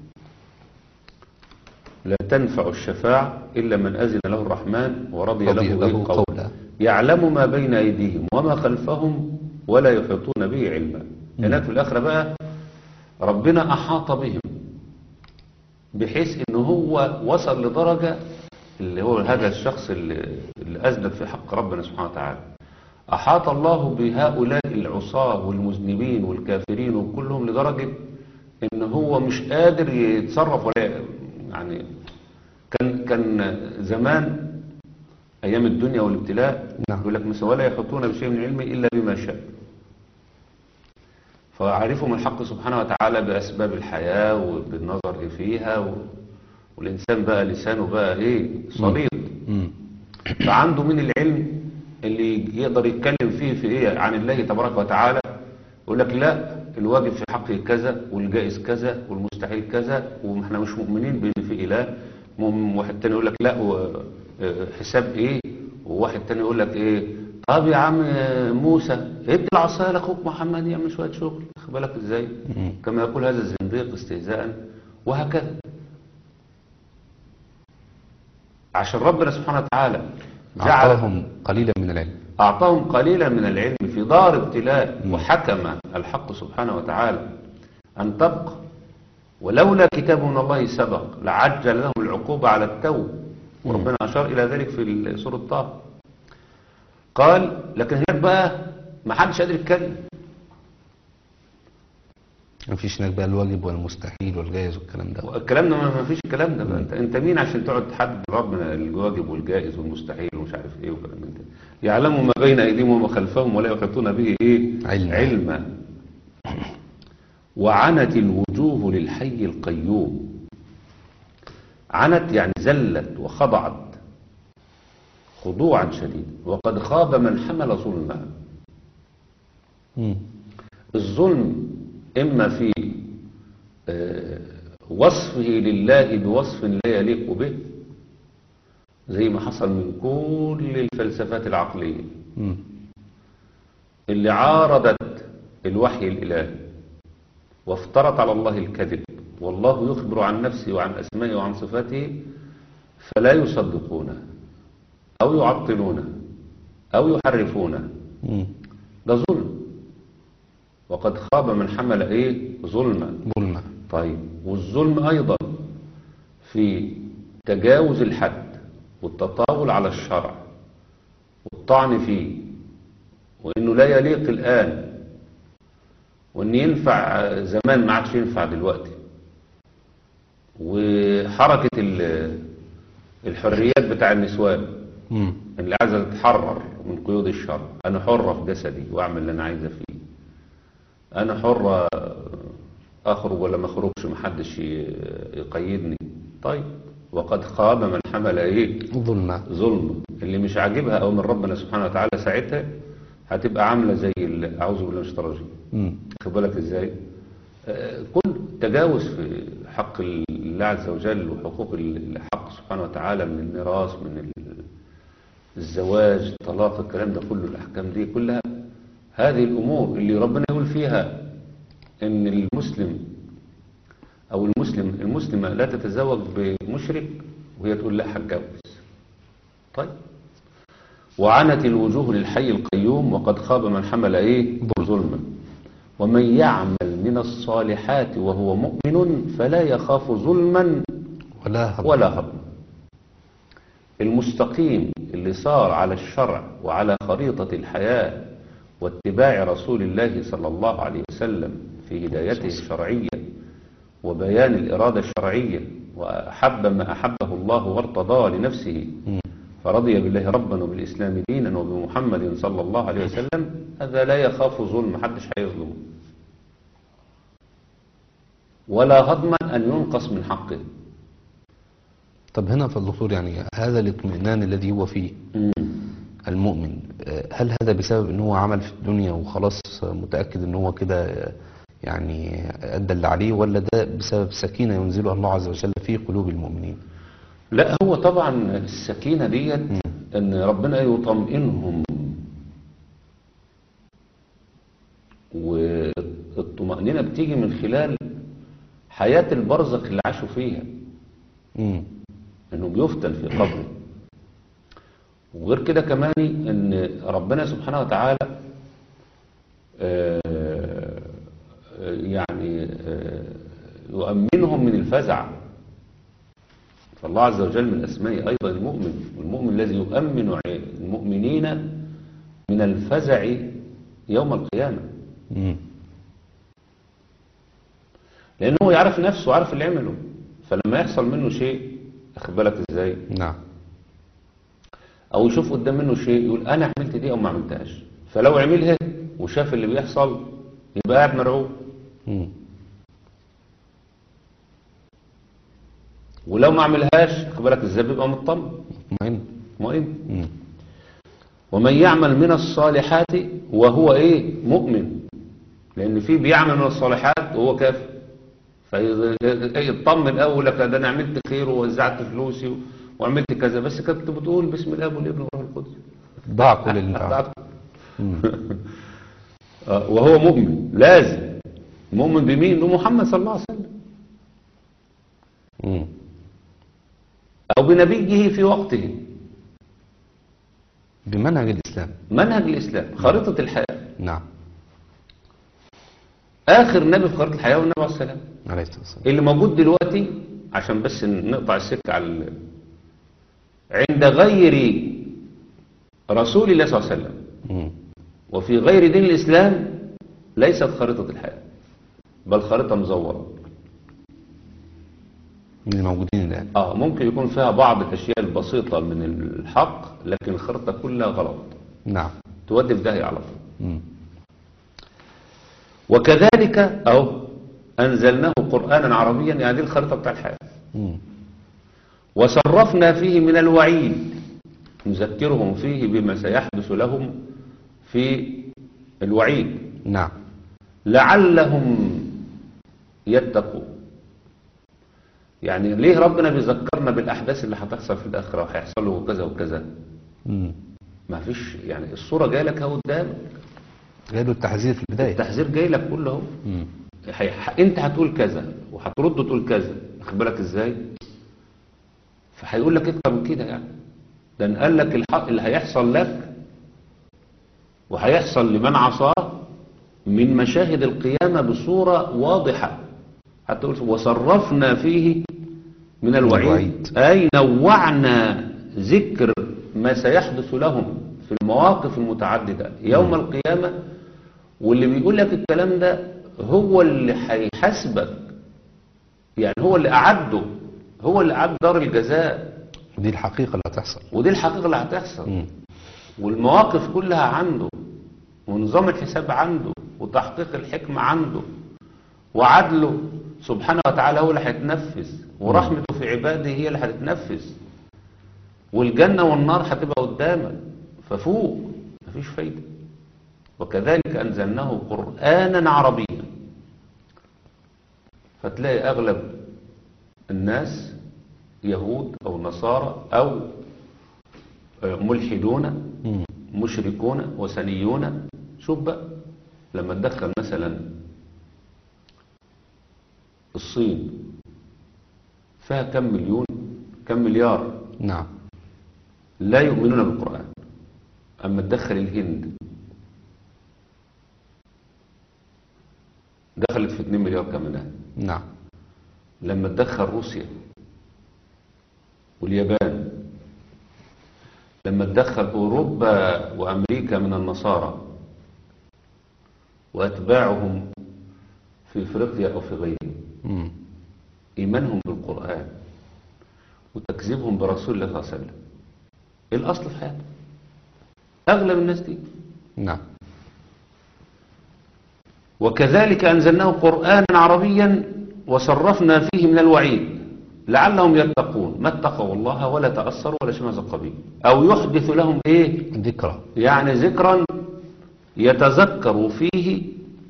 لا تنفع الشفاعة إلا من أذن له الرحمن ورضي رضي له, له إيه قولا قولا. يعلم ما بين أيديهم وما خلفهم ولا يحيطون به علما هناك في الآخرة بقى ربنا أحاط بهم بحيث إن هو وصل لدرجة اللي هو هذا الشخص اللي, اللي أذنب في حق ربنا سبحانه وتعالى أحاط الله بهؤلاء العصاة والمذنبين والكافرين وكلهم لدرجة إن هو مش قادر يتصرف ولا يعني كان كان زمان أيام الدنيا والابتلاء نعم. يقول لك مثلا ولا يحطون بشيء من علمه إلا بما شاء فعرفهم الحق سبحانه وتعالى بأسباب الحياة وبالنظر فيها و... والإنسان بقى لسانه بقى إيه صليط مم. فعنده من العلم اللي يقدر يتكلم فيه في ايه عن الله تبارك وتعالى يقول لك لا الواجب في حقه كذا والجائز كذا والمستحيل كذا واحنا مش مؤمنين بان في اله مم- واحد تاني يقول لك لا و- آه، حساب ايه وواحد تاني يقول لك ايه طب يا عم آه، موسى ادي العصايه لاخوك محمد يعمل شويه شغل خد بالك ازاي مم. كما يقول هذا الزنديق استهزاء وهكذا عشان ربنا سبحانه وتعالى جعل أعطاهم قليلا من العلم أعطاهم قليلا من العلم في دار ابتلاء وحكم الحق سبحانه وتعالى أن تبقى ولولا كتاب من الله سبق لعجل لهم العقوبة على التوب وربنا أشار إلى ذلك في سورة طه قال لكن هناك بقى ما حدش قادر يتكلم مفيش هناك بقى الواجب والمستحيل والجائز والكلام ده الكلام ده ما ما فيش الكلام ده بقى انت انت مين عشان تقعد تحدد ربنا الواجب والجائز والمستحيل ومش عارف ايه وكلام من ده يعلم ما بين ايديهم وما خلفهم ولا يحيطون به ايه علما. علما وعنت الوجوه للحي القيوم عنت يعني زلت وخضعت خضوعا شديدا وقد خاب من حمل ظلما مم. الظلم إما في آه، وصفه لله بوصف لا يليق به زي ما حصل من كل الفلسفات العقلية مم. اللي عارضت الوحي الإلهي وافترت على الله الكذب والله يخبر عن نفسه وعن أسمائه وعن صفاته فلا يصدقونه أو يعطلونه أو يحرفونه مم. ده ظلم وقد خاب من حمل ايه ظلما ظلمة طيب والظلم ايضا في تجاوز الحد والتطاول على الشرع والطعن فيه وانه لا يليق الان وان ينفع زمان ما عادش ينفع دلوقتي وحركة ال- الحريات بتاع النسوان مم. اللي عايزة تتحرر من قيود الشرع أنا حرة في جسدي وأعمل اللي أنا عايزة فيه أنا حرة أخرج ولا ما أخرجش محدش ي- يقيدني طيب وقد خاب من حمل إيه ظلمة ظلم اللي مش عاجبها أو من ربنا سبحانه وتعالى ساعتها هتبقى عاملة زي ال- أعوذ بالله من الشيطان الرجيم مم. خد بالك ازاي آه، كل تجاوز في حق الله عز وجل وحقوق الحق سبحانه وتعالى من الميراث من ال- الزواج الطلاق الكلام ده كله الاحكام دي كلها هذه الامور اللي ربنا يقول فيها ان المسلم او المسلم المسلمه لا تتزوج بمشرك وهي تقول لا هتجوز طيب وعنت الوجوه للحي القيوم وقد خاب من حمل ايه ظلما ومن يعمل من الصالحات وهو مؤمن فلا يخاف ظلما ولا هضم ولا هضما المستقيم اللي صار على الشرع وعلى خريطة الحياة واتباع رسول الله صلى الله عليه وسلم في هدايته الشرعية وبيان الإرادة الشرعية وأحب ما أحبه الله وارتضاه لنفسه مم. فرضي بالله ربا وبالإسلام دينا وبمحمد صلى الله عليه وسلم هذا لا يخاف ظلم محدش هيظلمه ولا هضما أن ينقص من حقه طب هنا في الدكتور يعني هذا الاطمئنان الذي هو فيه المؤمن آه، هل هذا بسبب ان هو عمل في الدنيا وخلاص متأكد ان هو كده آه، يعني أدى اللي عليه ولا ده بسبب سكينة ينزلها الله عز وجل في قلوب المؤمنين لا هو طبعا السكينة ديت ان ربنا يطمئنهم والطمأنينة بتيجي من خلال حياة البرزخ اللي عاشوا فيها مم. انه بيفتن في قبره وغير كده كمان ان ربنا سبحانه وتعالى آه، آه، يعني آه، يؤمنهم من الفزع فالله عز وجل من اسمائه ايضا المؤمن والمؤمن الذي يؤمن ع- المؤمنين من الفزع يوم القيامه مم. لانه هو يعرف نفسه وعارف اللي عمله فلما يحصل منه شيء اخد بالك ازاي نعم او يشوف قدام منه شيء يقول انا عملت دي او ما عملتهاش فلو عملها وشاف اللي بيحصل يبقى قاعد مرعوب مم. ولو ما عملهاش خد بالك ازاي بيبقى مطمن مطمئن مطمئن مم. ومن ومن يعمل من الصالحات وهو ايه مؤمن لان في بيعمل من الصالحات وهو كافر فيطمن اول لك ده انا عملت خير ووزعت فلوسي و- وعملت كذا بس كنت بتقول بسم الله والابن والروح القدس ضاع كل اللي مم. آه، وهو مؤمن لازم مؤمن بمين بمحمد صلى الله عليه وسلم مم. او بنبيه في وقته بمنهج الإسلام منهج الاسلام خريطة الحياة نعم اخر نبي في خريطة الحياة والنبي عليه السلام عليه الصلاة والسلام اللي موجود دلوقتي عشان بس نقطع السكة على ال- عند غير رسول الله صلى الله عليه وسلم مم. وفي غير دين الإسلام ليست خريطة الحياة بل خريطة مزورة من الموجودين الآن اه ممكن يكون فيها بعض الاشياء البسيطة من الحق لكن الخريطة كلها غلط نعم تودي في داهية على طول مم. وكذلك أو أنزلناه قرآنا عربيا يعني دي الخريطة بتاع الحياة مم. وصرفنا فيه من الوعيد نذكرهم فيه بما سيحدث لهم في الوعيد نعم لعلهم يتقون يعني ليه ربنا بيذكرنا بالأحداث اللي هتحصل في الآخرة وهيحصل له كذا وكذا مم. ما فيش يعني الصورة جاية لك اهو قدامك جاله التحذير في البداية التحذير جاي لك كله اهو مم. هي- انت هتقول كذا وهترد تقول كذا واخد بالك ازاي فهيقول لك اكتر من كده يعني ده إن قال لك الحق اللي هيحصل لك وهيحصل لمن عصاه من مشاهد القيامة بصورة واضحة حتى يقول وصرفنا فيه من الوعيد الوعيد. أي نوعنا ذكر ما سيحدث لهم في المواقف المتعددة يوم القيامة واللي بيقول لك الكلام ده هو اللي هيحاسبك يعني هو اللي أعده هو اللي أعد دار الجزاء دي الحقيقة اللي هتحصل ودي الحقيقة اللي هتحصل مم. والمواقف كلها عنده ونظام الحساب عنده وتحقيق الحكمة عنده وعدله سبحانه وتعالى هو اللي هيتنفذ ورحمته في عباده هي اللي هتتنفذ والجنة والنار هتبقى قدامك ففوق مفيش فايدة وكذلك أنزلناه قرآنا عربيا فتلاقي أغلب الناس يهود أو نصارى أو ملحدون مم. مشركون وثنيون شوف بقى لما تدخل مثلا الصين فيها كم مليون كم مليار نعم لا يؤمنون بالقرآن أما تدخل الهند دخلت في 2 مليار كمان نعم لما تدخل روسيا واليابان لما تدخل أوروبا وأمريكا من النصارى وأتباعهم في إفريقيا أو في غيرهم مم. إيمانهم بالقرآن وتكذيبهم برسول الله صلى الله عليه وسلم إيه الأصل في حياتهم أغلب الناس دي نعم وكذلك أنزلناه قرآنا عربيا وصرفنا فيه من الوعيد لعلهم يتقون ما اتقوا الله ولا تأثروا ولا شيء من هذا القبيل أو يحدث لهم إيه ذكرى يعني ذكرا يتذكر فيه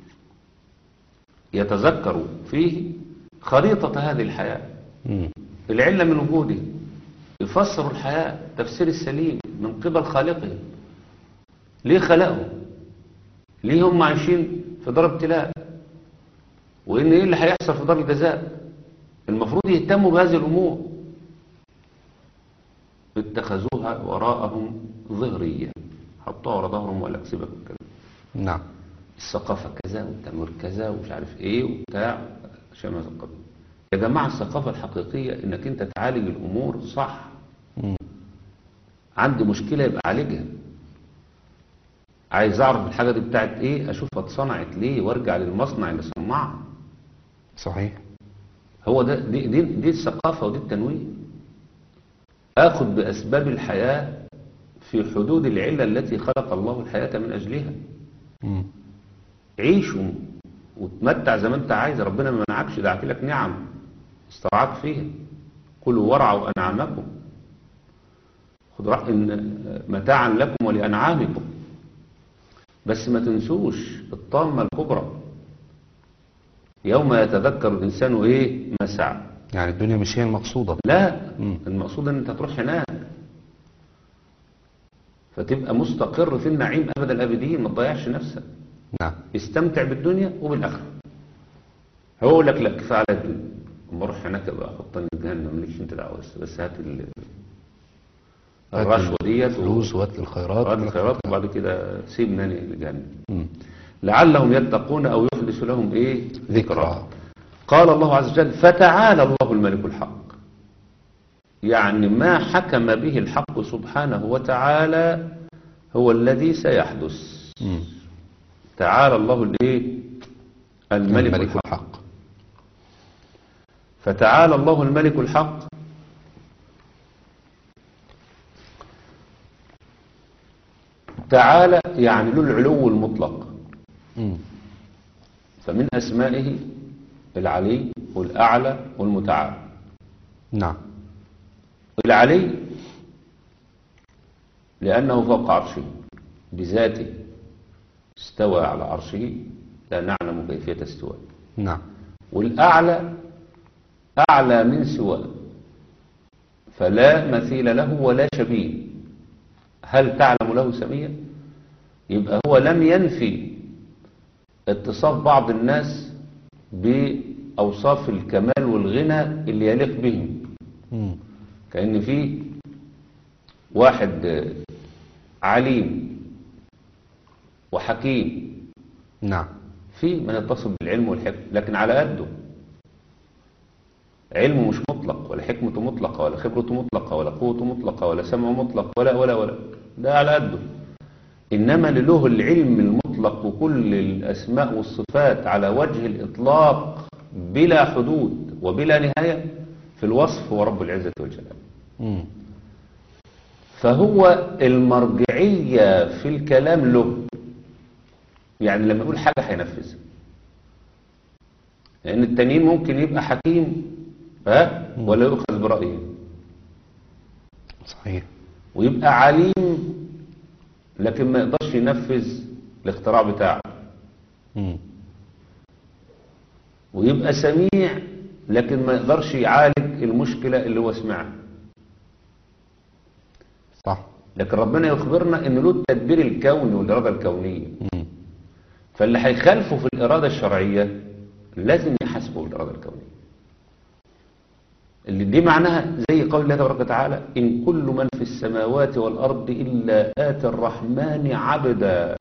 يتذكر فيه خريطة هذه الحياة مم. العلة من وجوده يفسر الحياة تفسير السليم من قبل خالقه ليه خلقهم ليه هم عايشين في دار ابتلاء وإن إيه اللي هيحصل في دار الجزاء المفروض يهتموا بهذه الأمور اتخذوها وراءهم ظهرية حطوها ورا ظهرهم ولا سيبك من الكلام نعم الثقافة كذا والتمويل كذا ومش عارف ايه وبتاع عشان ما القبيل يا جماعة الثقافة الحقيقية انك انت تعالج الامور صح مم. عندي مشكلة يبقى عالجها عايز اعرف الحاجة دي بتاعت ايه اشوفها اتصنعت ليه وارجع للمصنع اللي صنعها صحيح هو ده دي, دي, دي الثقافة ودي التنويه اخذ باسباب الحياة في حدود العلة التي خلق الله الحياة من اجلها مم. عيش وتمتع زي ما انت عايز ربنا ما منعكش ده لك نعم استرعاك فيها كلوا وارعوا انعامكم خذ رأ... إن متاعا لكم ولانعامكم بس ما تنسوش الطامة الكبرى يوم يتذكر الانسان ايه ما سعى يعني الدنيا مش هي المقصودة لا مم. المقصود ان انت تروح هناك فتبقى مستقر في النعيم ابد الابدين ما تضيعش نفسك نعم استمتع بالدنيا وبالاخره هو يقول لك لا كفايه على الدنيا اما اروح هناك ابقى احطني في جهنم مالكش انت دعوه بس بس هات ال- الرشوه ديت فلوس وقت الخيرات وهات الخيرات وبعد كده سيبني أنا لجهنم مم. لعلهم يتقون او يحدث لهم ايه ذكرى قال الله عز وجل فتعالى الله الملك الحق يعني ما حكم به الحق سبحانه وتعالى هو الذي سيحدث مم. تعالى الله الايه الملك, الملك الحق. الحق فتعالى الله الملك الحق تعالى يعني له العلو المطلق مم. فمن أسمائه العلي والأعلى والمتعال نعم العلي لأنه فوق عرشه بذاته استوى على عرشه لا نعلم كيفية استواء نعم والأعلى أعلى من سواه فلا مثيل له ولا شبيه هل تعلم له سميا يبقى هو لم ينفي اتصاف بعض الناس بأوصاف الكمال والغنى اللي يليق بهم مم. كأن في واحد آه، عليم وحكيم نعم في من يتصف بالعلم والحكمة لكن على قده علمه مش مطلق ولا حكمته مطلقة ولا خبرته مطلقة ولا قوته مطلقة ولا سمعه مطلق ولا ولا ولا ده على قده إنما اللي له العلم المطلق وكل الأسماء والصفات على وجه الإطلاق بلا حدود وبلا نهاية في الوصف هو رب العزة والجلال مم. فهو المرجعية في الكلام له يعني لما يقول حاجة هينفذها لأن التانيين ممكن يبقى حكيم ها ولا يؤخذ برأيه صحيح ويبقى عليم لكن ما يقدرش ينفذ الاختراع بتاعه مم. ويبقى سميع لكن ما يقدرش يعالج المشكلة اللي هو سمعها صح لكن ربنا يخبرنا ان له التدبير الكوني والإرادة الكونية مم. فاللي هيخالفه في الإرادة الشرعية لازم يحاسبه بالإرادة الكونية اللي دي معناها زي قول الله تبارك وتعالى إن كل من في السماوات والأرض إلا آتي الرحمن عبدا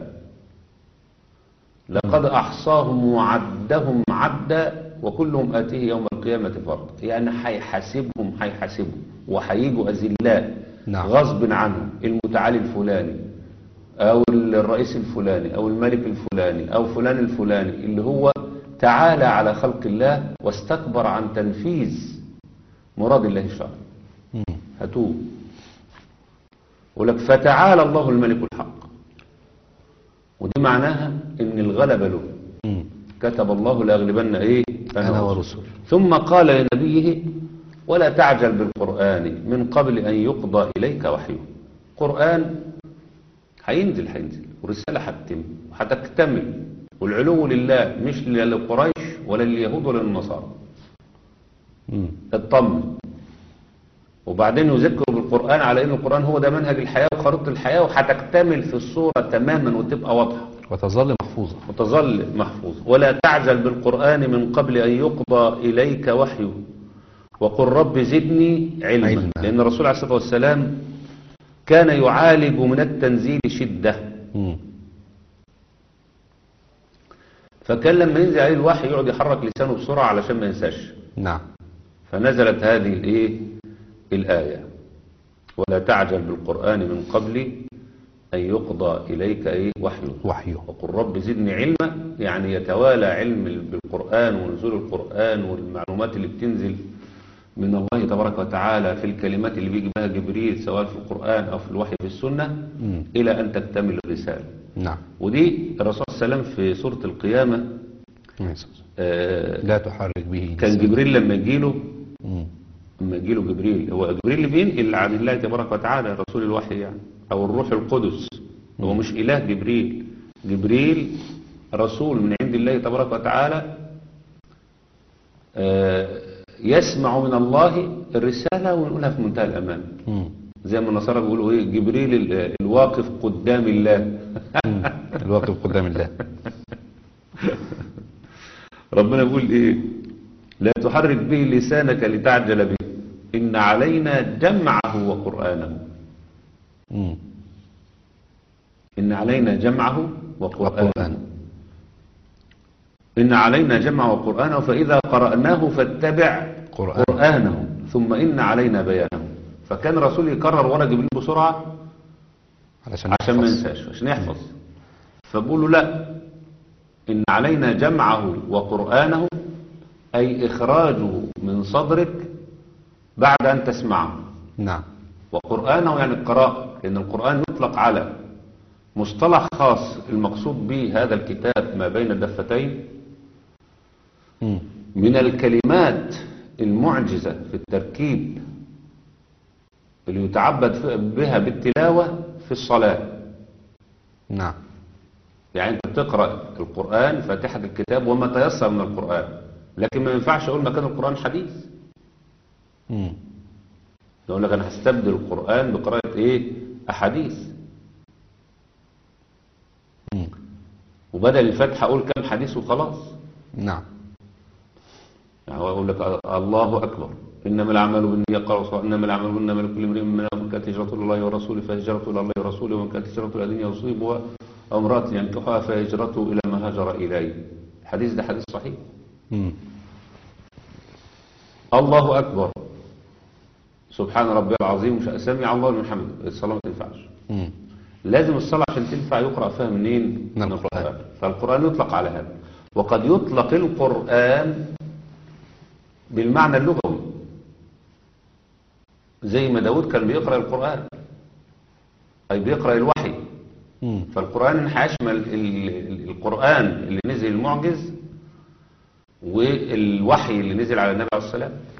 لقد أحصاهم وعدهم عدا وكلهم آتيه يوم القيامة فردا يعني هيحاسبهم هيحاسبهم وهيجوا أذلاء نعم. غصب عنهم المتعالي الفلاني أو الرئيس الفلاني أو الملك الفلاني أو فلان الفلاني اللي هو تعالى على خلق الله واستكبر عن تنفيذ مراد الله الشرعي مم. هاتوه ولك فتعالى الله الملك الحق ودي معناها ان الغلبة له مم. كتب الله لاغلبن ايه أنا ورسل ثم قال لنبيه ولا تعجل بالقرآن من قبل أن يقضى إليك وحيه قرآن هينزل هينزل ورسالة هتتم وهتكتمل والعلو لله مش لقريش ولا لليهود ولا للنصارى مم. اطمن وبعدين يذكر بالقرآن على ان القرآن هو ده منهج الحياة وخريطة الحياة وهتكتمل في الصورة تماما وتبقى واضحة وتظل محفوظة وتظل محفوظ ولا تعجل بالقرآن من قبل أن يقضى إليك وحيه وقل رب زدني علما, علما. لأن الرسول عليه الصلاة والسلام كان يعالج من التنزيل شدة مم. فكان لما ينزل عليه الوحي يقعد يحرك لسانه بسرعة علشان ما ينساش نعم فنزلت هذه الايه الآية ولا تعجل بالقرآن من قبل أن يقضى إليك ايه وحيه وحيه وقل رب زدني علما يعني يتوالى علم بالقرآن ونزول القرآن والمعلومات اللي بتنزل من الله تبارك وتعالى في الكلمات اللي بيجي بها جبريل سواء في القرآن أو في الوحي في السنة مم. إلى أن تكتمل الرسالة نعم ودي الرسول صلى الله عليه وسلم في سورة القيامة آه، لا تحرك به كان لسانك. جبريل لما يجيله مم. لما يجيله جبريل هو جبريل اللي بينقل عن الله تبارك وتعالى رسول الوحي يعني او الروح القدس هو مش اله جبريل جبريل رسول من عند الله تبارك وتعالى آه، يسمع من الله الرسالة ويقولها في منتهى الأمان مم. زي ما النصارى بيقولوا ايه جبريل ال- الواقف قدام الله مم. الواقف قدام الله ربنا بيقول ايه لا تحرك به لسانك لتعجل به إن علينا جمعه وقرآنه مم. إن علينا جمعه وقرآنه وقرآن إن علينا جمعه وقرآنه فإذا قرأناه فاتبع قرآن. قرآنه ثم إن علينا بيانه فكان الرسول يكرر ورا جبريل بسرعة علشان عشان ما يحفظ. ينساش عشان يحفظ فبقولوا لا إن علينا جمعه وقرآنه أي إخراجه من صدرك بعد أن تسمعه نعم وقرآنه يعني القراءة لأن القرآن يطلق على مصطلح خاص المقصود به هذا الكتاب ما بين الدفتين مم. من الكلمات المعجزة في التركيب اللي يتعبد ف- بها بالتلاوة في الصلاة نعم يعني انت بتقرأ القرآن فاتحة الكتاب وما تيسر من القرآن لكن ما ينفعش اقول مكان القرآن حديث مم. يقول لك انا هستبدل القرآن بقراءة ايه احاديث مم. وبدل الفتحة اقول كم حديث وخلاص نعم يعني هو يقول لك الله اكبر انما الاعمال بالنية قال صلى انما الاعمال انما لكل امرئ ما نوى من كانت هجرته الى الله ورسوله فهجرته الى الله ورسوله ومن كانت هجرته الى دنيا يصيبها او امرأة ينكحها فهجرته الى ما هاجر اليه الحديث ده حديث صحيح مم. الله أكبر سبحان ربي العظيم مش سمع الله لمن حمده الصلاة ما تنفعش مم. لازم الصلاة عشان تنفع يقرأ فيها منين؟ من القرآن. فالقرآن يطلق على هذا وقد يطلق القرآن بالمعنى اللغوي زي ما داود كان بيقرأ القرآن أي بيقرأ الوحي مم. فالقرآن هيشمل ال- ال- القرآن اللي نزل المعجز والوحي اللي نزل على النبي عليه الصلاة والسلام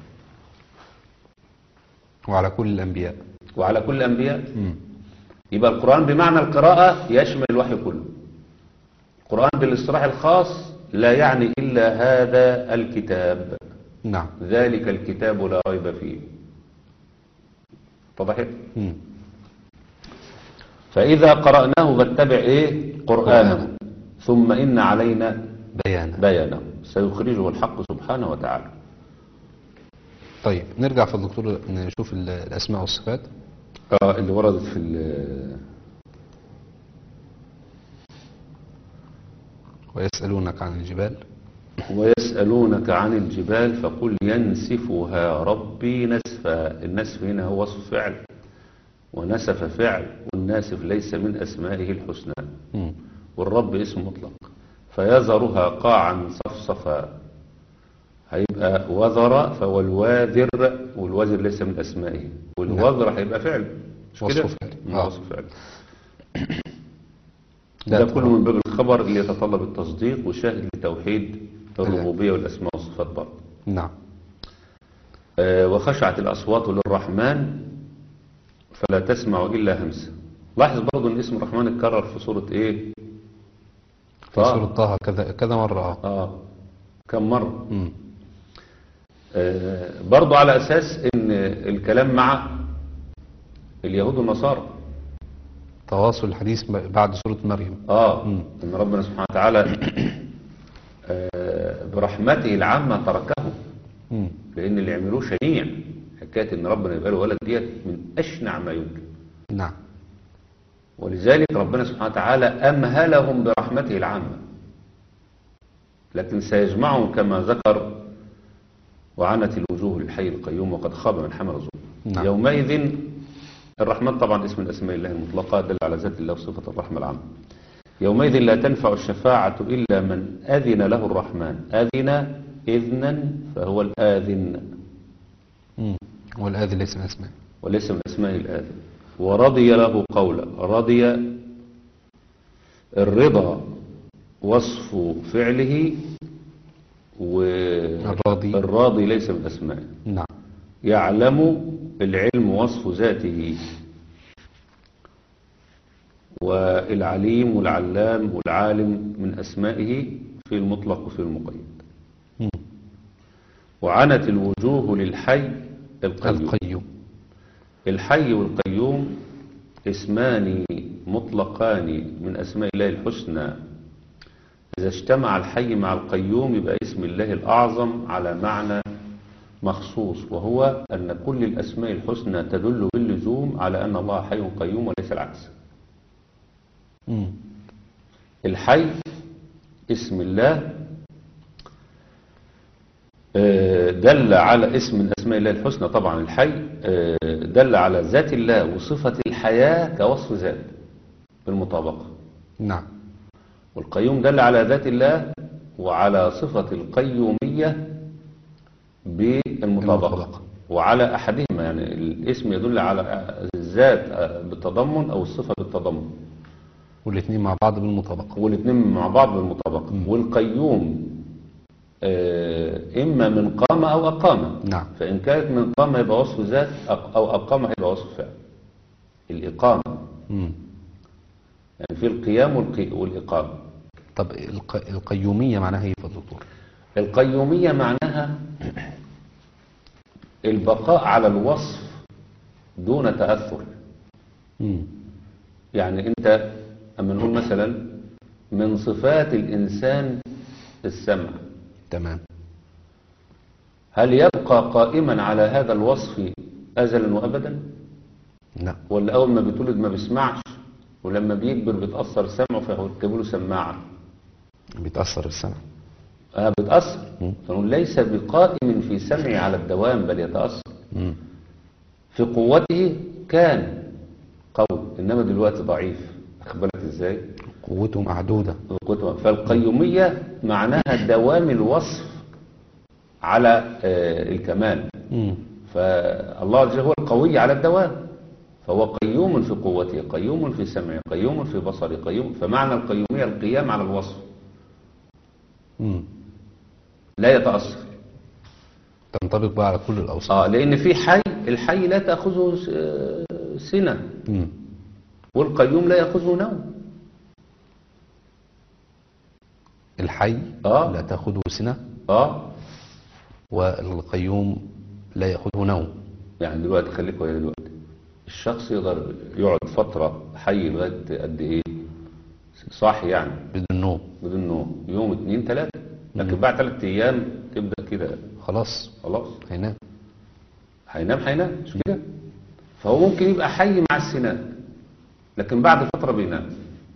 وعلى كل الأنبياء وعلى كل الأنبياء مم. يبقى القرآن بمعنى القراءة يشمل الوحي كله القرآن بالاصطلاح الخاص لا يعني إلا هذا الكتاب نعم ذلك الكتاب لا ريب فيه اتضحت مم. فإذا قرأناه فاتبع إيه قرآنه ثم إن علينا بيانا بيانه سيخرجه الحق سبحانه وتعالى طيب نرجع في الدكتور نشوف ال- الأسماء والصفات آه اللي وردت في ال- ويسألونك عن الجبال ويسألونك عن الجبال فقل ينسفها ربي نسفا النسف هنا هو وصف فعل ونسف فعل والناسف ليس من أسمائه الحسنى مم. والرب اسم مطلق فيذرها قاعا صفصفا هيبقى وذر فهو الواذر والواذر ليس من أسمائه والوذر هيبقى فعل مش وصف كده؟ فعل. مم، آه. وصف فعل لا ده ترى. كله من باب الخبر اللي يتطلب التصديق وشاهد لتوحيد الربوبية والأسماء والصفات برضه نعم آه، وخشعت الأصوات للرحمن فلا تسمع إلا همسة لاحظ برضو أن اسم الرحمن اتكرر في سورة إيه في طه. سورة طه كذا كذا مرة اه آه كم مرة مم. آه برضو على أساس أن الكلام مع اليهود والنصارى تواصل الحديث ب- بعد سورة مريم آه مم. أن ربنا سبحانه وتعالى آه برحمته العامة تركهم مم. لأن اللي عملوه شنيع حكاية أن ربنا يبقى له ولد ديت من أشنع ما يمكن نعم ولذلك ربنا سبحانه وتعالى أمهلهم برحمته العامة لكن سيجمعهم كما ذكر وعنت الوجوه للحي القيوم وقد خاب من حمل ظلم نعم. يومئذ الرحمن طبعا اسم من أسماء الله المطلقة دل على ذات الله وصفة الرحمة العامة يومئذ لا تنفع الشفاعة إلا من أذن له الرحمن أذن إذنا فهو الآذن مم. والآذي ليس من أسماء وليس من أسماء الآذن ورضي له قولا رضي الرضا وصف فعله الراضي. والراضي ليس من أسمائه نعم يعلم العلم وصف ذاته والعليم والعلام والعالم من أسمائه في المطلق وفي المقيد مم. وعنت الوجوه للحي القيوم القيوم الحي والقيوم اسمان مطلقان من أسماء الله الحسنى إذا اجتمع الحي مع القيوم يبقى اسم الله الأعظم على معنى مخصوص وهو أن كل الأسماء الحسنى تدل باللزوم على أن الله حي قيوم وليس العكس مم. الحي اسم الله آه، دل على اسم من أسماء الله الحسنى طبعا الحي آه، دل على ذات الله وصفة الحياة كوصف ذات بالمطابقة نعم والقيوم دل على ذات الله وعلى صفة القيومية بالمطابقة المطابقة. وعلى أحدهما يعني الاسم يدل على الذات بالتضمن أو الصفة بالتضمن والاثنين مع بعض بالمطابقة والاثنين مع بعض بالمطابقة والقيوم آه، إما من قام أو أقام نعم. فإن كانت من قام يبقى وصف ذات أق- أو أقام هيبقى وصف فعل الإقامة مم. يعني في القيام والقي- والإقامة طب الق... القيومية معناها ايه يا دكتور القيومية معناها البقاء على الوصف دون تأثر مم. يعني أنت أما نقول مثلا من صفات الإنسان السمع تمام هل يبقى قائما على هذا الوصف أزلا وأبدا لا ولا أول ما بيتولد ما بيسمعش ولما بيكبر بيتأثر سمعه فيركبوا له سماعة بيتأثر السمع آه بتأثر مم. فنقول ليس بقائم في سمعه على الدوام بل يتأثر مم. في قوته كان قوي إنما دلوقتي ضعيف أخبرك إزاي قوته معدودة قوته- فالقيومية معناها دوام الوصف على آه، الكمال مم. فالله عز وجل هو القوي على الدوام فهو قيوم في قوته قيوم في سمعه قيوم في بصره قيوم فمعنى القيومية القيام على الوصف مم. لا يتأثر تنطبق بقى على كل الأوصاف آه لأن في حي الحي لا تأخذه س- آه، سنة مم. والقيوم لا يأخذه نوم الحي آه. لا تأخذه سنة آه والقيوم لا يأخذه نوم يعني دلوقتي خليك ويا دلوقتي الشخص يقدر يقعد فترة حي لغاية قد إيه صاحي يعني بدون نوم بدون نوم يوم اتنين تلاتة لكن بعد تلات أيام تبدأ كده خلاص خلاص هينام هينام هينام مش كده فهو ممكن يبقى حي مع السنان لكن بعد فترة بينام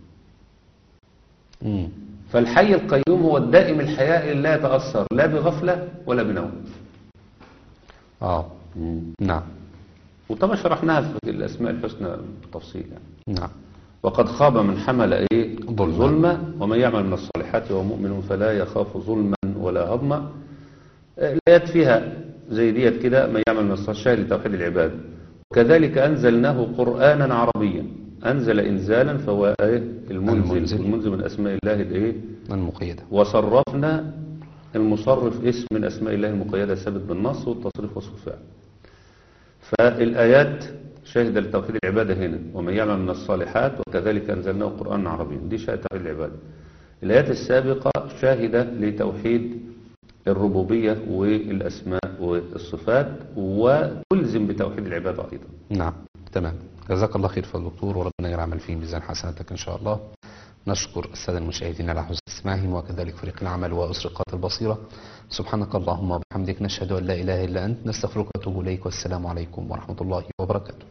مم. فالحي القيوم هو الدائم الحياة اللي لا يتأثر لا بغفلة ولا بنوم اه نعم وطبعا شرحناها في الأسماء الحسنى بالتفصيل يعني نعم وقد خاب من حمل ايه ظلما. ظلما ومن يعمل من الصالحات وهو مؤمن فلا يخاف ظلما ولا هضما آه، الآيات فيها زي ديت كده من يعمل من الصالحات شاهد لتوحيد العباد وكذلك أنزلناه قرآنا عربيا أنزل إنزالا فهو ايه المنزل المنزل. المنزل من أسماء الله الايه المقيدة وصرفنا المصرف اسم من أسماء الله المقيدة ثابت بالنص والتصريف وصف فعل فالآيات شاهدة لتوحيد العبادة هنا ومن يعمل من الصالحات وكذلك أنزلناه قرآنا عربيا دي شاهدة توحيد العبادة الآيات السابقة شاهدة لتوحيد الربوبية والأسماء والصفات وتلزم بتوحيد العبادة أيضا نعم تمام جزاك الله خير فضل الدكتور وربنا يجعل عمل فيه ميزان حسناتك إن شاء الله نشكر السادة المشاهدين على حسن استماعهم وكذلك فريق العمل وأسرقات البصيرة سبحانك اللهم وبحمدك نشهد أن لا إله إلا أنت نستغفرك ونتوب إليك والسلام عليكم ورحمة الله وبركاته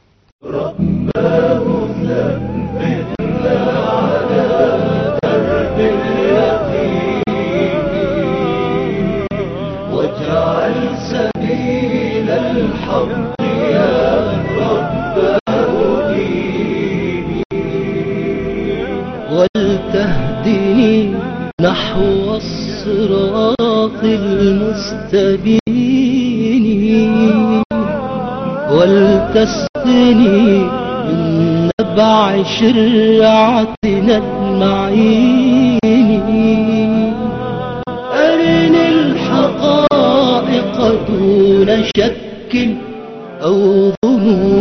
واجعل سبيل الحق يا رب هديني ولتهدني نحو الصراط المستبين ولتسقني من نبع شرعتنا المعين أرني الحقائق دون شك أو ظنون